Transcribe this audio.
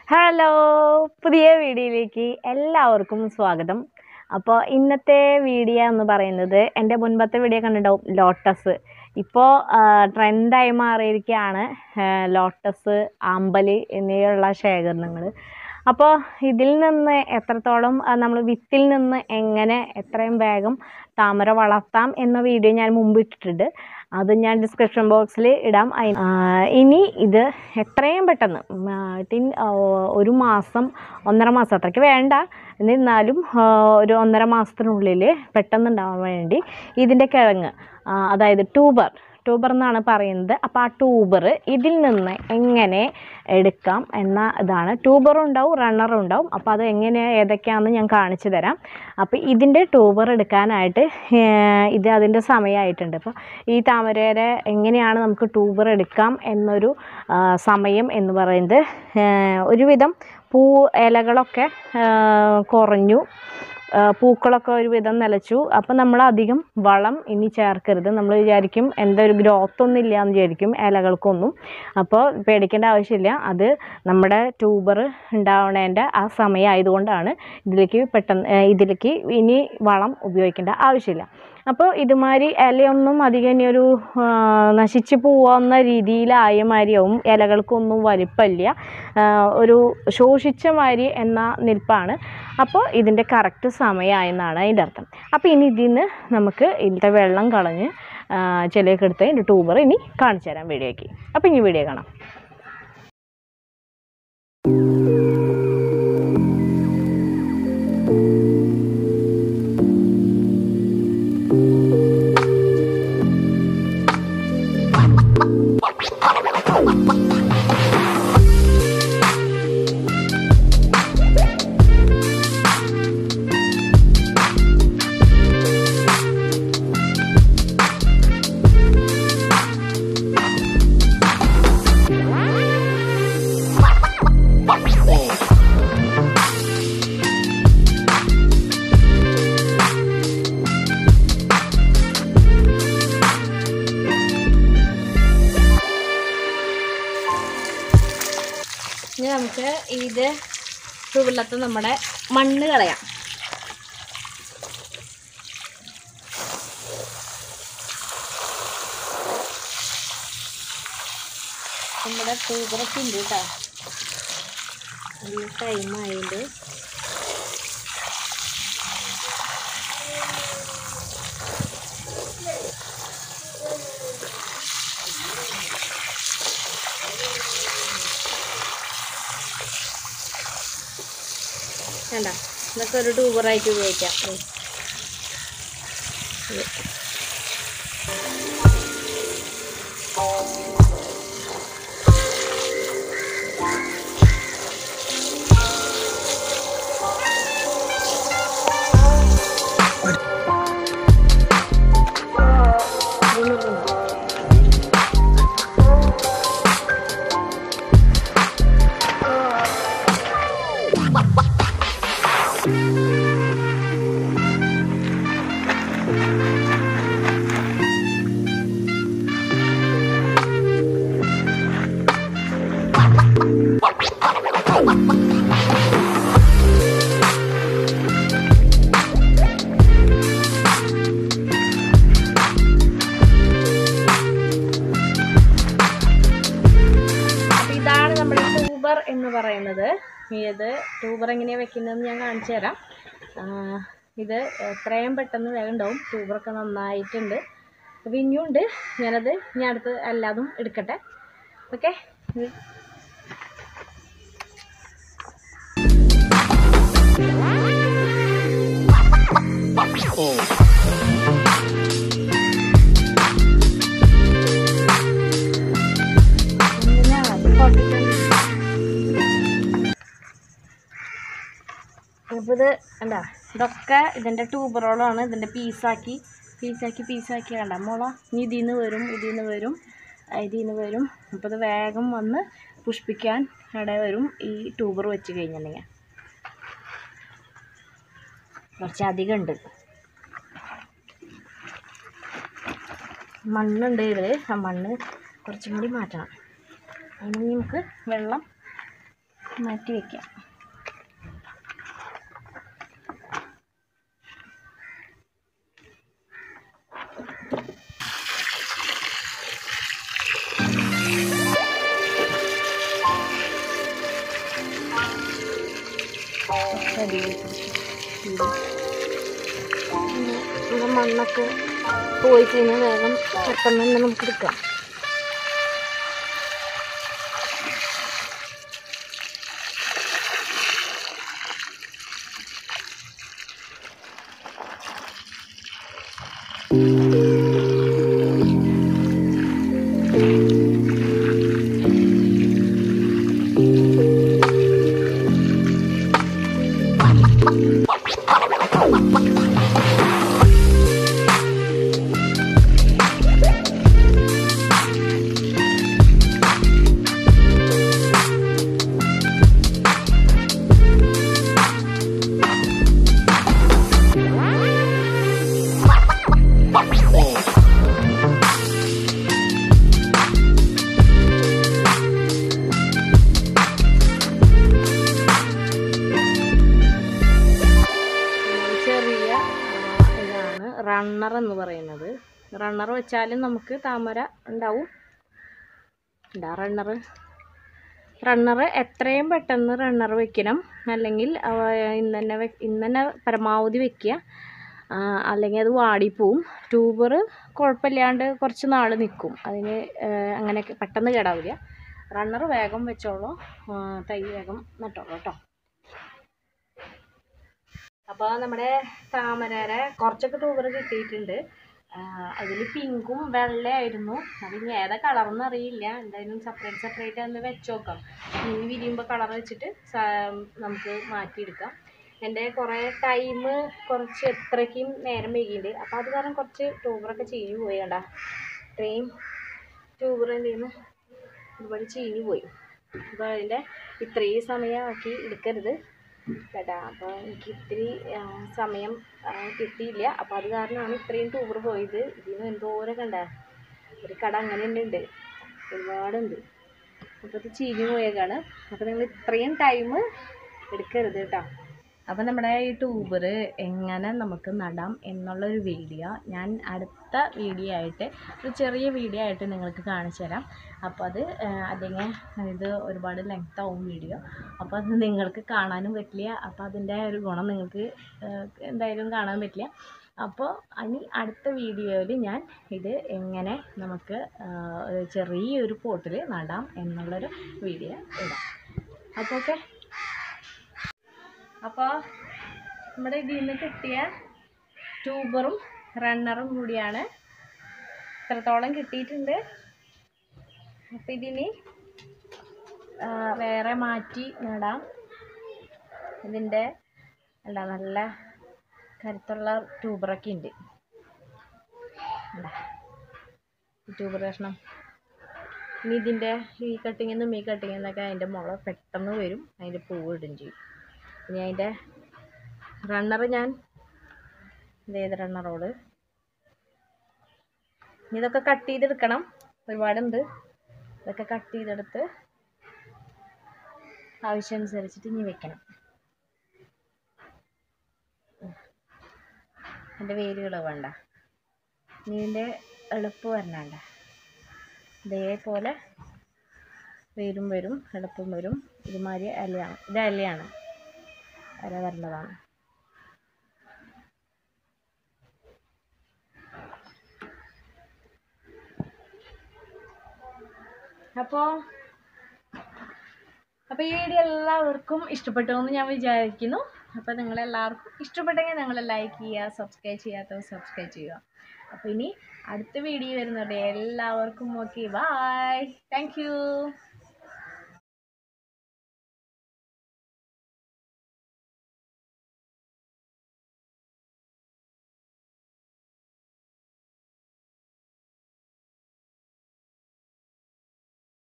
Hello പുതിയ വീഡിയോയിലേക്ക് എല്ലാവർക്കും സ്വാഗതം അപ്പോൾ ഇന്നത്തെ വീഡിയോ എന്ന് പറയുന്നത് എൻ്റെ മുൻപത്തെ വീഡിയോ കണ്ടിട്ടുണ്ടാവും ലോട്ടസ് ഇപ്പോൾ ട്രെൻഡായി മാറിയിരിക്കുകയാണ് ലോട്ടസ് ആമ്പല് എന്നിവയുള്ള ശേഖരണങ്ങൾ അപ്പോൾ ഇതിൽ നിന്ന് എത്രത്തോളം നമ്മൾ വിത്തിൽ നിന്ന് എങ്ങനെ എത്രയും വേഗം താമര വളർത്താം എന്ന വീഡിയോ ഞാൻ മുമ്പ് ഇട്ടിട്ടുണ്ട് അത് ഞാൻ ഡിസ്ക്രിപ്ഷൻ ബോക്സിൽ ഇടാം അയി- ആ, ഇനി ഇത് എത്രയും പെട്ടെന്ന് ടിൻ ഒരു മാസം ഒന്നര മാസം അത്രയ്ക്ക് വേണ്ട എന്നിരുന്നാലും ആ, ഒരു ഒന്നര മാസത്തിനുള്ളിൽ പെട്ടെന്ന് ഉണ്ടാവാൻ വേണ്ടി ഇതിൻ്റെ കിഴങ്ങ് ആ, അതായത് ട്യൂബർ ട്യൂബർ എന്നാണ് പറയുന്നത് അപ്പോൾ ആ ട്യൂബർ ഇതിൽ നിന്ന് എങ്ങനെ എടുക്കാം എന്ന ഇതാണ് ട്യൂബറും ഉണ്ടാവും റണ്ണറും ഉണ്ടാവും അപ്പോൾ അത് എങ്ങനെ ഏതൊക്കെയാണെന്ന് ഞാൻ കാണിച്ചു തരാം അപ്പോൾ ഇതിൻ്റെ ട്യൂബർ എടുക്കാനായിട്ട് ഏർ, ഇത് അതിൻ്റെ സമയമായിട്ടുണ്ട് അപ്പോൾ ഈ താമരയുടെ എങ്ങനെയാണ് നമുക്ക് ട്യൂബർ എടുക്കാം എന്നൊരു ആ, സമയം എന്ന് പറയുന്നത് ഏർ, ഒരുവിധം പൂ ഇലകളൊക്കെ ഏർ, കുറഞ്ഞു ആ, പൂക്കളൊക്കെ ഒരുവിധം നിലച്ചു അപ്പം നമ്മൾ അധികം വളം ഇനി ചേർക്കരുത് നമ്മൾ വിചാരിക്കും എന്താ ഒരു ഗ്രോത്ത് ഒന്നും ഇല്ല എന്ന് വിചാരിക്കും ഇലകൾക്കൊന്നും അപ്പോൾ പേടിക്കേണ്ട ആവശ്യമില്ല അത് നമ്മുടെ ട്യൂബർ ഉണ്ടാവണേൻ്റെ ആ സമയം ആയതുകൊണ്ടാണ് ഇതിലേക്ക് പെട്ടെന്ന് ഏ, ഇതിലേക്ക് ഇനി വളം ഉപയോഗിക്കേണ്ട ആവശ്യമില്ല അപ്പോൾ ഇതുമാതിരി ഇലയൊന്നും അധികം ഇനി ഒരു ആ, നശിച്ചു പോവുന്ന രീതിയിലായ മാതിരിയാവും ഇലകൾക്കൊന്നും വലിപ്പമില്ല ആ, ഒരു ശോഷിച്ച മാതിരി എന്ന നിൽപ്പാണ് അപ്പോൾ ഇതിൻ്റെ കറക്റ്റ് സമയമായെന്നാണ് അതിൻ്റെ അർത്ഥം അപ്പോൾ ഇനി ഇതിൽ നിന്ന് നമുക്ക് ഇതിൻ്റെ വെള്ളം കളഞ്ഞ് ആ, ചെളിയൊക്കെ എടുത്ത് ഇതിൻ്റെ ട്യൂബർ ഇനി കാണിച്ചു തരാം വീഡിയോയ്ക്ക് അപ്പോൾ ഇനി വീഡിയോ കാണാം ഇനി നമുക്ക് ഇത് ട്യൂബിലത്തെ നമ്മുടെ മണ്ണ് കളയാം നമ്മുടെ ട്യൂബറൊക്കെ ഉണ്ട് കേട്ടോ നല്ല ടൈമായതുകൊണ്ട് വേണ്ട ഇതൊക്കെ ഒരു ട്യൂബറായിട്ട് ഉപയോഗിക്കാം ഉം. ഇത്. ഇതൊന്ന് ഇടുന്നു. അപ്പോൾ ഇതാണ് നമ്മുടെ ട്യൂബർ എന്ന് പറയുന്നത് ഇത് ട്യൂബർ എങ്ങനെയാണ് വെക്കുന്നതെന്ന് ഞാൻ കാണിച്ചു തരാം ആ, ഇത് എത്രയും പെട്ടെന്ന് വേഗം ഉണ്ടാവും ട്യൂബറൊക്കെ നന്നായിട്ടുണ്ട് അപ്പോൾ ഇനിയും ഉണ്ട് ഞാനത് ഇനി അടുത്ത് എല്ലാതും എടുക്കട്ടെ ഓക്കെ അപ്പോൾ ഇത് എന്താ ഇതൊക്കെ ഇതിൻ്റെ ട്യൂബറോളാണ് ഇതിൻ്റെ പീസാക്കി പീസാക്കി പീസാക്കി കണ്ട മുള ഇനി ഇതിൽ നിന്ന് വരും ഇതിൽ നിന്ന് വരും ഇതിൽ നിന്ന് വരും അപ്പോൾ ഇത് വേഗം വന്ന് പുഷ്പിക്കാൻ ഇട വരും ഈ ട്യൂബർ വെച്ച് കഴിഞ്ഞിട്ടുണ്ടെങ്കിൽ കുറച്ച് അധികം ഉണ്ട് മണ്ണുണ്ട് ഇതിൽ ആ മണ്ണ് കുറച്ചും കൂടി മാറ്റണം അതിന് നമുക്ക് വെള്ളം മാറ്റി വയ്ക്കാം ഇവിടെ മണ്ണൊക്കെ പോയി കഴിഞ്ഞാൽ വേഗം പെട്ടെന്ന് തന്നെ നമുക്ക് എടുക്കാം ചെറിയ ആ, ഇതാണ് റണ്ണർ എന്ന് പറയുന്നത് റണ്ണർ വെച്ചാലും നമുക്ക് താമര ഉണ്ടാവും ഉണ്ടാ റണ്ണർ റണ്ണർ എത്രയും പെട്ടെന്ന് റണ്ണർ വെക്കണം അല്ലെങ്കിൽ അവ ഇന്ന് തന്നെ വെ ഇന്ന് തന്നെ പരമാവധി വെക്കുക ആ, അല്ലെങ്കിൽ അത് വാടിപ്പോവും ട്യൂബർ കുഴപ്പമില്ലാണ്ട് കുറച്ച് നാൾ നിൽക്കും അതിന് ആ, അങ്ങനെ പെട്ടെന്ന് കേടാവില്ല റണ്ണർ വേഗം വെച്ചോളൂ ആ, തൈ വേഗം നട്ടോളൂ കേട്ടോ അപ്പോൾ നമ്മുടെ താമരയുടെ കുറച്ചൊക്കെ ട്യൂബർ കിട്ടിയിട്ടുണ്ട് അതിൽ പിങ്കും വെള്ളയായിരുന്നു അതിന് ഏതാ കളറെന്ന് അറിയില്ല എന്തായാലും സെപ്പറേറ്റ് സെപ്പറേറ്റ് ഒന്ന് വെച്ച് നോക്കാം ഇനി വിരിയുമ്പോൾ കളർ വെച്ചിട്ട് സ- നമുക്ക് മാറ്റിയെടുക്കാം എൻ്റെ കുറേ ടൈം കുറച്ച് എത്രയ്ക്കും നേരം വൈകിയിട്ടുണ്ട് അപ്പോൾ അത് കാരണം കുറച്ച് ട്യൂബറൊക്കെ ചീഞ്ഞു പോയി കണ്ടാ ഇത്രയും ട്യൂബർ എന്ത് ചെയ്യുന്നു ഒരുപാട് ചീഞ്ഞു പോയി അപ്പോൾ അതിൻ്റെ ഇത്രയും സമയമാക്കി എടുക്കരുത് കേട്ടാ അപ്പോൾ എനിക്ക് ഇത്തിരി ആ, സമയം ആ, കിട്ടിയില്ല അപ്പോൾ അത് കാരണമാണ് ഇത്രയും ടൂർ പോയത് ഇതിന് എന്തോരം കണ്ട ഒരു കട അങ്ങനെ തന്നെ ഉണ്ട് ഒരുപാടുണ്ട് അപ്പോൾ ഇത് ചീഞ്ഞു പോയേക്കാണ് അപ്പോൾ നിങ്ങൾ ഇത്രയും ടൈം എടുക്കരുത് കേട്ടോ അപ്പോൾ നമ്മുടെ ഈ ട്യൂബർ എങ്ങനെ നമുക്ക് നടാം എന്നുള്ളൊരു വീഡിയോ ഞാൻ അടുത്ത വീഡിയോ ആയിട്ട് ഒരു ചെറിയ വീഡിയോ ആയിട്ട് നിങ്ങൾക്ക് കാണിച്ചു തരാം അപ്പോൾ അത് ആ, അല്ലെങ്കിൽ ഇത് ഒരുപാട് ലെങ്ത് ആവും വീഡിയോ അപ്പോൾ അത് നിങ്ങൾക്ക് കാണാനും പറ്റില്ല അപ്പോൾ അതിൻ്റെ ഒരു ഗുണം നിങ്ങൾക്ക് ആ, എന്തായാലും കാണാൻ പറ്റില്ല അപ്പോൾ ഇനി അടുത്ത വീഡിയോയിൽ ഞാൻ ഇത് എങ്ങനെ നമുക്ക് ആ, ഒരു ചെറിയൊരു പോട്ടിൽ നടാം എന്നുള്ളൊരു വീഡിയോ ഇടാം അപ്പോൾ ഓക്കെ അപ്പോൾ നമ്മുടെ ഇതിൽ നിന്ന് കിട്ടിയ ട്യൂബറും റണ്ണറും കൂടിയാണ് ഇത്രത്തോളം കിട്ടിയിട്ടുണ്ട് അപ്പം ഇതിന് ആ, വേറെ മാറ്റി നടാം ഇതിൻ്റെ അല്ല നല്ല കരുത്തുള്ള ട്യൂബറൊക്കെ ഉണ്ട് കണ്ടാ? ഈ ട്യൂബർ കഷ്ണം ഇനി ഇതിൻ്റെ ഈ കട്ടിങ്ങിൽ നിന്നും ഈ കട്ടിങ്ങിൽ നിന്നൊക്കെ അതിൻ്റെ മുള പെട്ടെന്ന് വരും അതിൻ്റെ പൂവ് ഇടും ചെയ്യും ഇനി അതിൻ്റെ റണ്ണർ ഞാൻ ഇതേത് റണ്ണറോട് ഇനി ഇതൊക്കെ കട്ട് ചെയ്തെടുക്കണം ഒരുപാടുണ്ട് ഇതൊക്കെ കട്ട് ചെയ്തെടുത്ത് ആവശ്യമനുസരിച്ചിട്ട് ഇനി വെക്കണം എൻ്റെ വേരുകൾ വേണ്ട ഇനി ഇതിൻ്റെ എളുപ്പ് വരണണ്ട ഇതേപോലെ വേരും വരും എളുപ്പം വരും ഇതുമാതിരി ഇലയാണ് ഇത് ഇലയാണ് ഇല വരേണ്ടതാണ് അപ്പോൾ അപ്പോൾ ഈ വീഡിയോ എല്ലാവർക്കും ഇഷ്ടപ്പെട്ടു എന്ന് ഞാൻ വിചാരിക്കുന്നു അപ്പോൾ നിങ്ങളെല്ലാവർക്കും ഇഷ്ടപ്പെട്ടെങ്കിൽ നിങ്ങൾ ലൈക്ക് ചെയ്യുക സബ്സ്ക്രൈബ് ചെയ്യാത്തവർ സബ്സ്ക്രൈബ് ചെയ്യുക അപ്പോൾ ഇനി അടുത്ത വീഡിയോ വരുന്നുണ്ട് എല്ലാവർക്കും ഓക്കെ ബായ് താങ്ക് യു